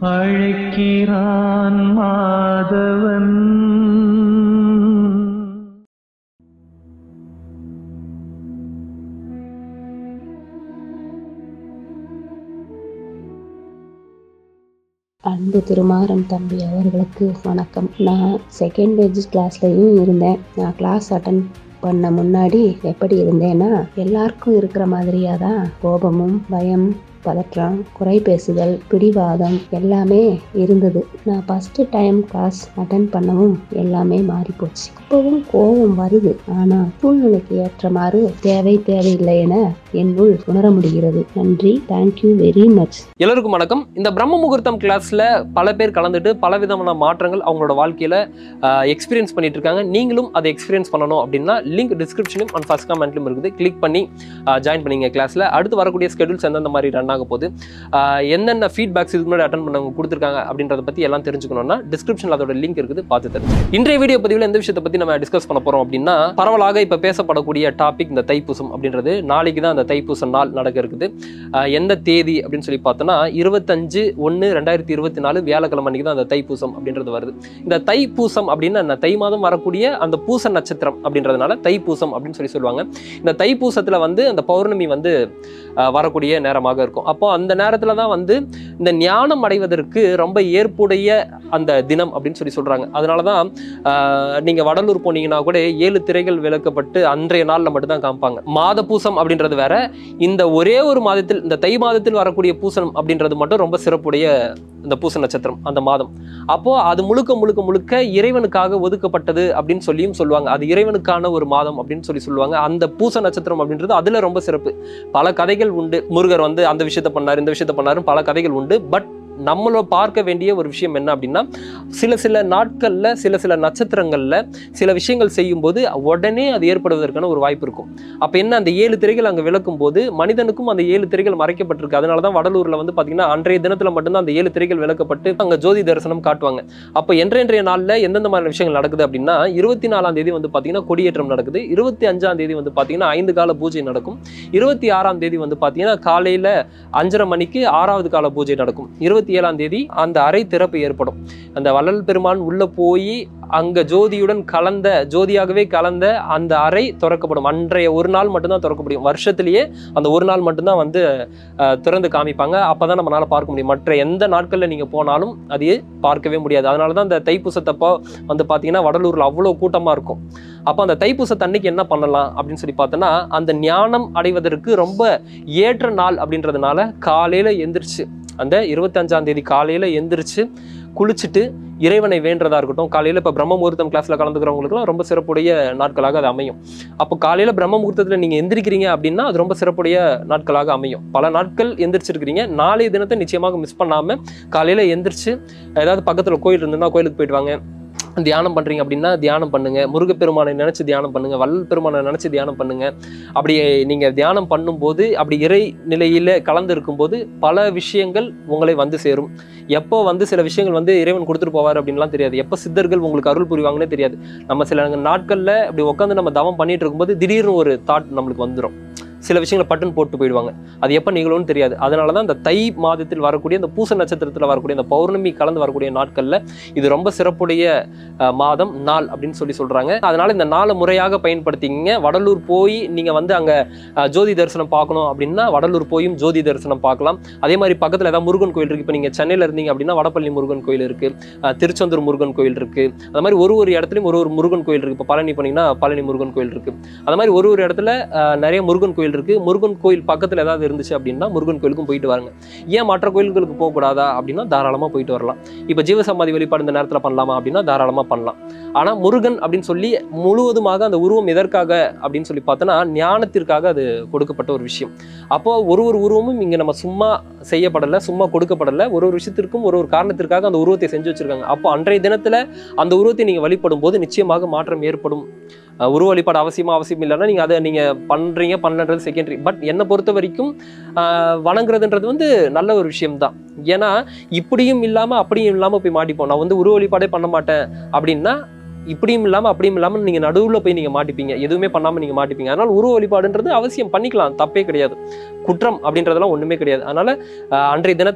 அழைக்கிறான் மாதவன் அன்பு திருமாறன் தம்பி அவர்களுக்கு வணக்கம் நான் செகண்ட் பேஜ் கிளாஸ்லையும் இருந்தேன் நான் கிளாஸ் அட்டன் பண்ண முன்னாடி எப்படி இருந்தேன்னா எல்லாருக்கும் இருக்கிற மாதிரியாக தான் கோபமும் பயம் பதற்றம் குறை பேசுதல் பிடிவாதம் எல்லாமே இருந்தது நான் ஃபஸ்ட்டு டைம் கிளாஸ் அட்டன் பண்ணவும் எல்லாமே மாறி போச்சு இப்போவும் கோபம் வருது ஆனால் சூழ்நிலைக்கு ஏற்றமாறு தேவை தேவையில்லை என என்னுள் உணர முடிகிறது நன்றி தேங்க்யூ வெரி மச் எல்லோருக்கும் வணக்கம் இந்த பிரம்ம முகூர்த்தம் கிளாஸ்ல பல பேர் கலந்துட்டு பல விதமான மாற்றங்கள் அவங்களோட வாழ்க்கையில எக்ஸ்பீரியன்ஸ் பண்ணிட்டு இருக்காங்க நீங்களும் அதை எக்ஸ்பீரியன்ஸ் பண்ணணும் அப்படின்னா லிங்க் டிஸ்கிரிப்ஷனும் அண்ட் ஃபர்ஸ்ட் கமெண்ட்லையும் இருக்குது கிளிக் பண்ணி ஜாயின் பண்ணிங்க கிளாஸ்ல அடுத்து வரக்கூடிய ஸ்கெடியூல்ஸ் எந்தெந்த மாதிரி ரன் ஆக போகுது ஆஹ் என்னென்ன ஃபீட்பேக்ஸ் இதுக்கு முன்னாடி அட்டன் பண்ணவங்க கொடுத்துருக்காங்க அப்படின்றத பத்தி எல்லாம் தெரிஞ்சுக்கணும்னா டிஸ்கிரிப்ஷனில் அதோட லிங்க் இருக்குது பார்த்து தெரிஞ்சு இன்றைய வீடியோ பதிவில் எந்த விஷயத்தை பத்தி நம்ம டிஸ்கஸ் பண்ண போறோம் அப்படின்னா பரவலாக இப்போ பேசப்படக்கூடிய டாபிக் இந்த தைப்பூசம் அப்படின்றது நாளைக்கு தான் அந்த தைப்பூச நாள் நடக்க இருக்குது ஆஹ் எந்த தேதி அப்படின்னு சொல்லி பார்த்தோன்னா இருபத்தஞ்சு ஒன்று ரெண்டாயிரத்தி இருபத்தி நாலு வியாழக்கிழமை அன்னைக்கு தான் அந்த தைப்பூசம் அப்படின்றது வருது இந்த தைப்பூசம் அப்படின்னா என்ன தை மாதம் வரக்கூடிய அந்த பூச நட்சத்திரம் அப்படின்றதுனால தைப்பூசம் அப்படின்னு சொல்லி சொல்லுவாங்க இந்த தைப்பூசத்தில் வந்து அந்த பௌர்ணமி வந்து ஆஹ் வரக்கூடிய நேரமாக இருக்கும் அப்போ அந்த நேரத்தில் தான் வந்து இந்த ஞானம் அடைவதற்கு ரொம்ப ஏற்புடைய அந்த தினம் அப்படின்னு சொல்லி சொல்கிறாங்க அதனால தான் நீங்கள் வடலூர் போனீங்கன்னா கூட ஏழு திரைகள் விளக்கப்பட்டு அன்றைய நாளில் மட்டும்தான் காமிப்பாங்க மாத பூசம் அப்படின்றது வேற இந்த ஒரே ஒரு மாதத்தில் இந்த தை மாதத்தில் வரக்கூடிய பூசம் அப்படின்றது மட்டும் ரொம்ப சிறப்புடைய இந்த பூச நட்சத்திரம் அந்த மாதம் அப்போ அது முழுக்க முழுக்க முழுக்க இறைவனுக்காக ஒதுக்கப்பட்டது அப்படின்னு சொல்லியும் சொல்லுவாங்க அது இறைவனுக்கான ஒரு மாதம் அப்படின்னு சொல்லி சொல்லுவாங்க அந்த பூச நட்சத்திரம் அப்படின்றது அதுல ரொம்ப சிறப்பு பல கதைகள் உண்டு முருகர் வந்து அந்த விஷயத்த பண்ணாரு இந்த விஷயத்த பண்ணாரு பல கதைகள் உண்டு பட் நம்மள பார்க்க வேண்டிய ஒரு விஷயம் என்ன அப்படின்னா சில சில நாட்கள்ல சில சில நட்சத்திரங்கள்ல சில விஷயங்கள் செய்யும்போது உடனே அது ஏற்படுவதற்கான ஒரு வாய்ப்பு இருக்கும் அப்ப என்ன அந்த ஏழு திரைகள் அங்க விளக்கும் போது மனிதனுக்கும் அந்த ஏழு திரைகள் மறைக்கப்பட்டிருக்கு அதனால தான் வடலூர்ல வந்து பாத்தீங்கன்னா அன்றைய தினத்துல மட்டும்தான் அந்த ஏழு திரைகள் விளக்கப்பட்டு அங்க ஜோதி தரிசனம் காட்டுவாங்க அப்போ என்றைய நாள்ல எந்தெந்த மாதிரி விஷயங்கள் நடக்குது அப்படின்னா இருபத்தி நாலாம் தேதி வந்து பாத்தீங்கன்னா கொடியேற்றம் நடக்குது இருபத்தி அஞ்சாம் தேதி வந்து பாத்தீங்கன்னா ஐந்து கால பூஜை நடக்கும் இருபத்தி ஆறாம் தேதி வந்து பாத்தீங்கன்னா காலையில அஞ்சரை மணிக்கு ஆறாவது கால பூஜை நடக்கும் இருபத்தி ஏழாம் தேதி அந்த அறை திறப்பு ஏற்படும் அந்த வள்ளல் பெருமான் உள்ள போய் அங்க ஜோதியுடன் கலந்த ஜோதியாகவே கலந்த அந்த அறை திறக்கப்படும் அன்றைய ஒரு நாள் மட்டும்தான் திறக்க முடியும் வருஷத்திலேயே அந்த ஒரு நாள் மட்டும்தான் வந்து அஹ், திறந்து காமிப்பாங்க அப்பதான் நம்மளால பார்க்க முடியும் மற்ற எந்த நாட்கள்ல நீங்க போனாலும் அதையே பார்க்கவே முடியாது அதனால தான் அந்த தைப்பூசத்தப்போ வந்து பாத்தீங்கன்னா வடலூர்ல அவ்வளோ கூட்டமா இருக்கும் அப்போ அந்த தைப்பூசத்தன்னைக்கு என்ன பண்ணலாம் அப்படின்னு சொல்லி பார்த்தோன்னா அந்த ஞானம் அடைவதற்கு ரொம்ப ஏற்ற நாள் அப்படின்றதுனால காலையில எந்திரிச்சு அந்த இருபத்தஞ்சாம் தேதி காலையில எந்திரிச்சு குளிச்சுட்டு இறைவனை வேண்டதா இருக்கட்டும் காலையில இப்போ பிரம்ம முகூர்த்தம் கிளாஸ்ல கலந்துக்கிறவங்களுக்குலாம் ரொம்ப சிறப்புடைய நாட்களாக அது அமையும் அப்போ காலையில பிரம்ம முகூர்த்தத்துல நீங்க எந்திரிக்கிறீங்க அப்படின்னா அது ரொம்ப சிறப்புடைய நாட்களாக அமையும் பல நாட்கள் எந்திரிச்சிருக்கிறீங்க நாளைய தினத்தை நிச்சயமாக மிஸ் பண்ணாம காலையில எந்திரிச்சு ஏதாவது பக்கத்துல கோயில் இருந்ததுன்னா கோயிலுக்கு போயிட்டு வாங்க தியானம் பண்றீங்க அப்படின்னா தியானம் பண்ணுங்க முருகப்பெருமானை நினைச்சு தியானம் பண்ணுங்க வள்ளல் பெருமானை நினைச்சு தியானம் பண்ணுங்க அப்படி நீங்க தியானம் பண்ணும்போது அப்படி இறை நிலையில கலந்து இருக்கும்போது பல விஷயங்கள் உங்களை வந்து சேரும் எப்போ வந்து சில விஷயங்கள் வந்து இறைவன் கொடுத்துட்டு போவார் அப்படின்லாம் தெரியாது எப்போ சித்தர்கள் உங்களுக்கு அருள் புரிவாங்கன்னே தெரியாது நம்ம சில நாட்கள்ல அப்படி உட்காந்து நம்ம தவம் பண்ணிட்டு இருக்கும்போது திடீர்னு ஒரு தாட் நம்மளுக்கு வந்துடும் சில விஷயங்களை பட்டுன்னு போட்டு போயிடுவாங்க அது எப்போ நிகழும்னு தெரியாது அதனால தான் இந்த தை மாதத்தில் வரக்கூடிய இந்த பூச நட்சத்திரத்தில் வரக்கூடிய இந்த பௌர்ணமி கலந்து வரக்கூடிய நாட்களில் இது ரொம்ப சிறப்புடைய அஹ், மாதம் நாள் அப்படின்னு சொல்லி சொல்கிறாங்க அதனால இந்த நாளை முறையாக பயன்படுத்திக்கிங்க வடலூர் போய் நீங்கள் வந்து அங்கே ஜோதி தரிசனம் பார்க்கணும் அப்படின்னா வடலூர் போயும் ஜோதி தரிசனம் பார்க்கலாம் அதே மாதிரி பக்கத்தில் ஏதாவது முருகன் கோயில் இருக்குது இப்போ நீங்கள் சென்னையில் இருந்தீங்க அப்படின்னா வடபள்ளி முருகன் கோயில் இருக்குது திருச்செந்தூர் முருகன் கோயில் இருக்குது அது மாதிரி ஒரு ஒரு இடத்துலையும் ஒரு ஒரு முருகன் கோயில் இருக்குது இப்போ பழனி போனீங்கன்னா பழனி முருகன் கோயில் இருக்குது அது மாதிரி ஒரு ஒரு இடத்துல அஹ், நிறைய முருகன் கோயில் இருக்கு முருகன் கோயில் பக்கத்துல ஏதாவது இருந்துச்சு அப்படின்னா முருகன் கோயிலுக்கும் போயிட்டு வாருங்க ஏன் மற்ற கோயில்களுக்கு போகக்கூடாதா அப்படின்னா தாராளமா போயிட்டு வரலாம் இப்போ ஜீவசமாதி வழிபாடு இந்த நேரத்துல பண்ணலாமா அப்படின்னா தாராளமா பண்ணலாம் ஆனா முருகன் அப்படின்னு சொல்லி முழுவதுமாக அந்த உருவம் எதற்காக அப்படின்னு சொல்லி பார்த்தோன்னா ஞானத்திற்காக அது கொடுக்கப்பட்ட ஒரு விஷயம் அப்போ ஒரு ஒரு உருவமும் இங்க நம்ம சும்மா செய்யப்படலை சும்மா கொடுக்கப்படலை ஒரு ஒரு விஷயத்திற்கும் ஒரு ஒரு காரணத்திற்காக அந்த உருவத்தை செஞ்சு வச்சிருக்காங்க அப்போ அன்றைய தினத்துல அந்த உருவத்தை நீங்க வழிபடும் போது நிச்சயமாக மாற்றம் ஏற்படும் அஹ் உருவ வழிபாடு அவசியமா அவசியம் இல்லைன்னா நீங்க அதை நீங்க பண்றீங்க பண்ணலன்றது செகண்டரி பட் என்னை பொறுத்த வரைக்கும் ஆஹ் வணங்குறதுன்றது வந்து நல்ல ஒரு விஷயம் தான் ஏன்னா இப்படியும் இல்லாம அப்படியும் இல்லாம போய் மாட்டிப்போம் நான் வந்து உருவ வழிபாடே பண்ண மாட்டேன் அப்படின்னா இப்படியும் இல்லாம அப்படியும் இல்லாம நீங்க நடுவுல போய் நீங்க மாட்டிப்பீங்க எதுவுமே பண்ணாம நீங்க மாட்டிப்பீங்க அதனால உருவ வழிபாடுன்றது அவசியம் பண்ணிக்கலாம் தப்பே கிடையாது குற்றம் அப்படின்றதெல்லாம் ஒண்ணுமே கிடையாது அதனால ஆஹ் அன்றைய தினத்துல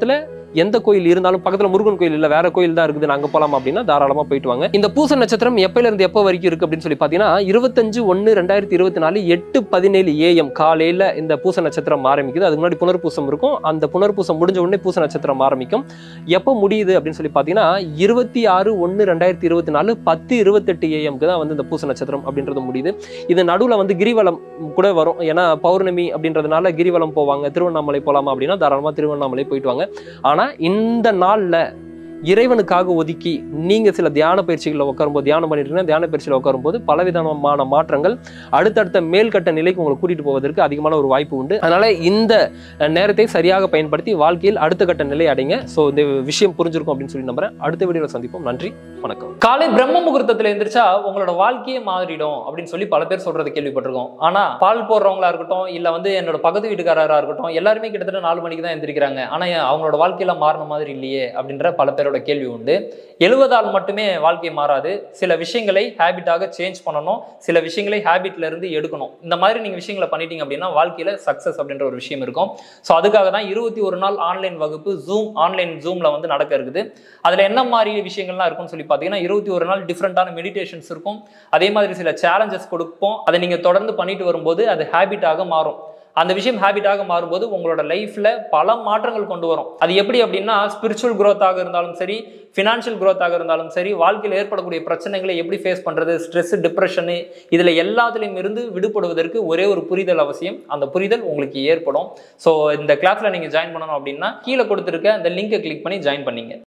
எந்த கோயில் இருந்தாலும் பக்கத்துல முருகன் கோயில் இல்ல வேற கோயில் தான் இருக்குது நாங்க போலாம் அப்படின்னா தாராளமா போயிட்டு வாங்க இந்த பூச நட்சத்திரம் எப்பயில இருந்து எப்போ வரைக்கும் இருக்கு அப்படின்னு சொல்லி பாத்தீங்கன்னா இருபத்தஞ்சு ஒன்னு ரெண்டாயிரத்தி இருபத்தி நாலு எட்டு பதினேழு ஏஎம் காலையில இந்த பூச நட்சத்திரம் ஆரம்பிக்குது அதுக்கு முன்னாடி புனர்பூசம் இருக்கும் அந்த புனர்பூசம் முடிஞ்ச உடனே பூச நட்சத்திரம் ஆரம்பிக்கும் எப்போ முடியுது அப்படின்னு சொல்லி பாத்தீங்கன்னா இருபத்தி ஆறு ஒன்னு ரெண்டாயிரத்தி இருபத்தி நாலு பத்து இருபத்தெட்டு ஏஎம்க்கு தான் வந்து இந்த பூச நட்சத்திரம் அப்படின்றது முடியுது இது நடுவுல வந்து கிரிவலம் கூட வரும் ஏன்னா பௌர்ணமி அப்படின்றதுனால கிரிவலம் போவாங்க திருவண்ணாமலை போலாமா அப்படின்னா தாராளமா திருவண்ணாமலை போயிட்டு வாங்க ஆனா இந்த நாள்ல இறைவனுக்காக ஒதுக்கி நீங்க சில தியான பயிற்சிகளில் உட்காரும்போது தியானம் பண்ணிட்டு இருக்கீங்கன்னா, தியான பயிற்சியில் உட்காரும்போது பலவிதமான மாற்றங்கள் அடுத்தடுத்த மேல்கட்ட நிலைக்கு உங்களை கூட்டிட்டு போவதற்கு அதிகமான ஒரு வாய்ப்பு உண்டு அதனால இந்த அஹ், நேரத்தை சரியாக பயன்படுத்தி வாழ்க்கையில் அடுத்த கட்ட நிலை அடைங்க ஸோ இந்த விஷயம் புரிஞ்சிருக்கும் அப்படின்னு சொல்லி நம்புறேன் அடுத்த வீடியோவில் சந்திப்போம் நன்றி வணக்கம் காலை பிரம்ம முகூர்த்தத்துல எந்திரிச்சா உங்களோட வாழ்க்கையே மாறிடும் அப்படின்னு சொல்லி பல பேர் சொல்றது கேள்விப்பட்டிருக்கோம் ஆனா பால் போடுறவங்களா இருக்கட்டும் இல்ல வந்து என்னோட பக்கத்து வீட்டுக்காரரா இருக்கட்டும் எல்லாருமே கிட்டத்தட்ட நாலு மணிக்கு தான் எந்திரிக்கிறாங்க ஆனா ஏன் அவங்களோட வாழ்க்கையில மாறின மாதிரி இல்லையே அப்படின்ற பல பேரோட கேள்வி உண்டு எழுவதால் மட்டுமே வாழ்க்கை மாறாது சில விஷயங்களை ஹேபிட்டாக சேஞ்ச் பண்ணணும் சில விஷயங்களை ஹேபிட்ல இருந்து எடுக்கணும் இந்த மாதிரி நீங்க விஷயங்களை பண்ணிட்டீங்க அப்படின்னா வாழ்க்கையில சக்சஸ் அப்படின்ற ஒரு விஷயம் இருக்கும் ஸோ அதுக்காக தான் இருபத்தி ஒரு நாள் ஆன்லைன் வகுப்பு ஜூம் ஆன்லைன் ஜூம்ல வந்து நடக்க இருக்குது அதுல என்ன மாதிரி விஷயங்கள்லாம் இருக்கும்னு சொல்லி பார்த்தீங்கன்னா இருபத்தி ஒரு நாள் டிஃப்ரெண்டான மெடிடேஷன்ஸ் இருக்கும் அதே மாதிரி சில சேலஞ்சஸ் கொடுப்போம் அதை நீங்க தொடர்ந்து பண்ணிட்டு வரும்போது அது ஹேபிட்டாக மாறும் அந்த விஷயம் ஹேபிட்டாக மாறும்போது உங்களோட லைஃப்ல பல மாற்றங்கள் கொண்டு வரும் அது எப்படி அப்படின்னா ஸ்பிரிச்சுவல் growth-ஆக இருந்தாலும் சரி ஃபினான்ஷியல் growth-ஆக இருந்தாலும் சரி வாழ்க்கையில் ஏற்படக்கூடிய பிரச்சனைகளை எப்படி ஃபேஸ் பண்றது ஸ்ட்ரெஸ் டிப்ரெஷனு இதுல எல்லாத்துலேயும் இருந்து விடுபடுவதற்கு ஒரே ஒரு புரிதல் அவசியம் அந்த புரிதல் உங்களுக்கு ஏற்படும் ஸோ இந்த கிளாஸ்ல நீங்க ஜாயின் பண்ணணும் அப்படின்னா கீழே கொடுத்துருக்க அந்த லிங்கை கிளிக் பண்ணி ஜாயின் பண்ணீங்க